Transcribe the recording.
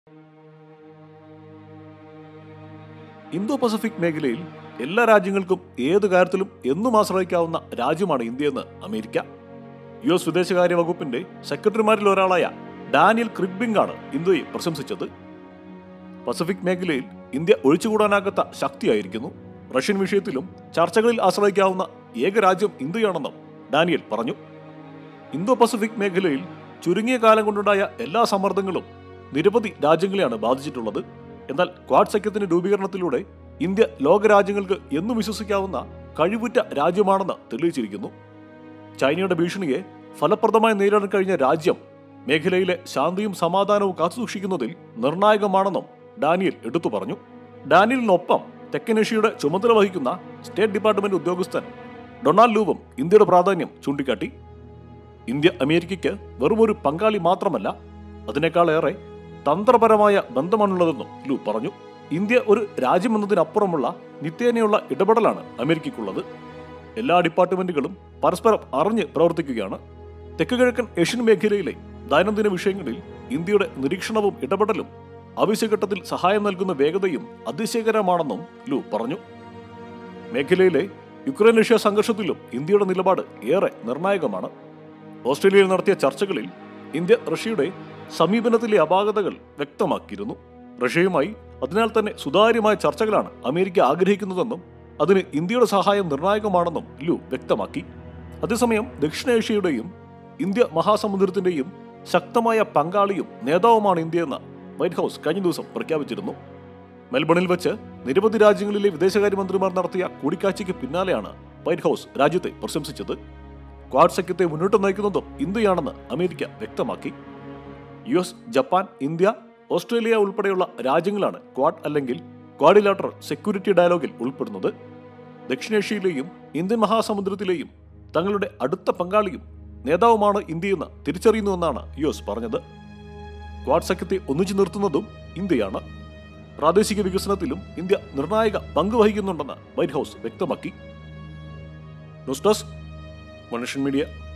Indo Pacific മേഖലയിൽ എല്ലാ രാജ്യങ്ങൾക്കും ഏത് കാര്യത്തിലും എന്നും ആശ്രയിക്കാവുന്ന രാജ്യമാണ് ഇന്ത്യയെന്ന് അമേരിക്ക യു എസ് വിദേശകാര്യ വകുപ്പിന്റെ സെക്രട്ടറിമാരിൽ ഒരാളായ ഡാനിയൽ ക്രിഗ്ബിംഗ് ആണ് ഇന്ത്യയെ പ്രശംസിച്ചത് പസഫിക് മേഖലയിൽ ഇന്ത്യ ഒഴിച്ചുകൂടാനാകാത്ത ശക്തിയായിരിക്കുന്നു റഷ്യൻ വിഷയത്തിലും ചർച്ചകളിൽ ആശ്രയിക്കാവുന്ന ഏക രാജ്യം ഇന്ത്യയാണെന്നും ഡാനിയൽ പറഞ്ഞു ഇന്തോ പസഫിക് മേഖലയിൽ ചുരുങ്ങിയ കാലം കൊണ്ടുണ്ടായ എല്ലാ സമ്മർദ്ദങ്ങളും നിരവധി രാജ്യങ്ങളെയാണ് ബാധിച്ചിട്ടുള്ളത് എന്നാൽ ക്വാഡ് സഖ്യത്തിന്റെ രൂപീകരണത്തിലൂടെ ഇന്ത്യ ലോകരാജ്യങ്ങൾക്ക് എന്നും വിശ്വസിക്കാവുന്ന കഴിവുറ്റ രാജ്യമാണെന്ന് തെളിയിച്ചിരിക്കുന്നു ചൈനയുടെ ഭീഷണിയെ ഫലപ്രദമായി നേരിടാൻ കഴിഞ്ഞ രാജ്യം മേഖലയിലെ ശാന്തിയും സമാധാനവും കാത്തുസൂക്ഷിക്കുന്നതിൽ നിർണായകമാണെന്നും ഡാനിയൽ എടുത്തു പറഞ്ഞു ഡാനിയലിനൊപ്പം തെക്കനേഷ്യയുടെ ചുമതല വഹിക്കുന്ന സ്റ്റേറ്റ് ഡിപ്പാർട്ട്മെന്റ് ഉദ്യോഗസ്ഥൻ ഡൊണാൾഡ് ലൂവും ഇന്ത്യയുടെ പ്രാധാന്യം ചൂണ്ടിക്കാട്ടി ഇന്ത്യ അമേരിക്കയ്ക്ക് വെറുമൊരു പങ്കാളി മാത്രമല്ല അതിനേക്കാളേറെ തന്ത്രപരമായ ബന്ധമാണുള്ളതെന്നും ലു പറഞ്ഞു ഇന്ത്യ ഒരു രാജ്യമെന്നതിനപ്പുറമുള്ള നിത്യേനയുള്ള ഇടപെടലാണ് അമേരിക്കയ്ക്കുള്ളത് എല്ലാ ഡിപ്പാർട്ട്മെന്റുകളും പരസ്പരം അറിഞ്ഞ് പ്രവർത്തിക്കുകയാണ് തെക്ക് കിഴക്കൻ ഏഷ്യൻ മേഖലയിലെ ദൈനംദിന വിഷയങ്ങളിൽ ഇന്ത്യയുടെ നിരീക്ഷണവും ഇടപെടലും ആവശ്യഘട്ടത്തിൽ സഹായം നൽകുന്ന വേഗതയും അതിശയകരമാണെന്നും ലു പറഞ്ഞു മേഖലയിലെ യുക്രൈൻ റഷ്യ സംഘർഷത്തിലും ഇന്ത്യയുടെ നിലപാട് ഏറെ നിർണായകമാണ് ഓസ്ട്രേലിയയിൽ നടത്തിയ ചർച്ചകളിൽ ഇന്ത്യ റഷ്യയുടെ സമീപനത്തിലെ അപാകതകൾ വ്യക്തമാക്കിയിരുന്നു റഷ്യയുമായി അതിനാൽ തന്നെ സുതാര്യമായ ചർച്ചകളാണ് അമേരിക്ക ആഗ്രഹിക്കുന്നതെന്നും അതിന് ഇന്ത്യയുടെ സഹായം നിർണായകമാണെന്നും ലു വ്യക്തമാക്കി അതേസമയം ദക്ഷിണേഷ്യയുടെയും ഇന്ത്യ മഹാസമുദ്രത്തിന്റെയും ശക്തമായ പങ്കാളിയും നേതാവുമാണ് ഇന്ത്യയെന്ന് വൈറ്റ് ഹൗസ് കഴിഞ്ഞ ദിവസം പ്രഖ്യാപിച്ചിരുന്നു മെൽബണിൽ വെച്ച് നിരവധി രാജ്യങ്ങളിലെ വിദേശകാര്യമന്ത്രിമാർ നടത്തിയ കൂടിക്കാഴ്ചയ്ക്ക് പിന്നാലെയാണ് വൈറ്റ് ഹൗസ് രാജ്യത്തെ പ്രശംസിച്ചത് ക്വാഡ് സഖ്യത്തെ മുന്നോട്ട് നയിക്കുന്നതും ഇന്ത്യയാണെന്ന് അമേരിക്ക വ്യക്തമാക്കി U S Japan India Australia ഉൾപ്പെടെയുള്ള രാജ്യങ്ങളാണ് ക്വാഡ് അല്ലെങ്കിൽ ക്വാഡിലാറ്ററൽ സെക്യൂരിറ്റി ഡയലോഗിൽ ഉൾപ്പെടുന്നത് ദക്ഷിണേഷ്യയിലെയും ഇന്ത്യൻ മഹാസമുദ്രത്തിലെയും തങ്ങളുടെ അടുത്ത പങ്കാളിയും നേതാവുമാണ് ഇന്ത്യയെന്ന് തിരിച്ചറിയുന്നുവെന്നാണ് യു എസ് പറഞ്ഞത് ക്വാഡ് സഖ്യത്തെ ഒന്നിച്ചു നിർത്തുന്നതും ഇന്ത്യയാണ് പ്രാദേശിക വികസനത്തിലും ഇന്ത്യ നിർണായക പങ്ക് വഹിക്കുന്നുണ്ടെന്ന് വൈറ്റ് ഹൗസ് വ്യക്തമാക്കി ന്യൂസ് ഡെസ്ക് മനുഷ്യൻ മീഡിയ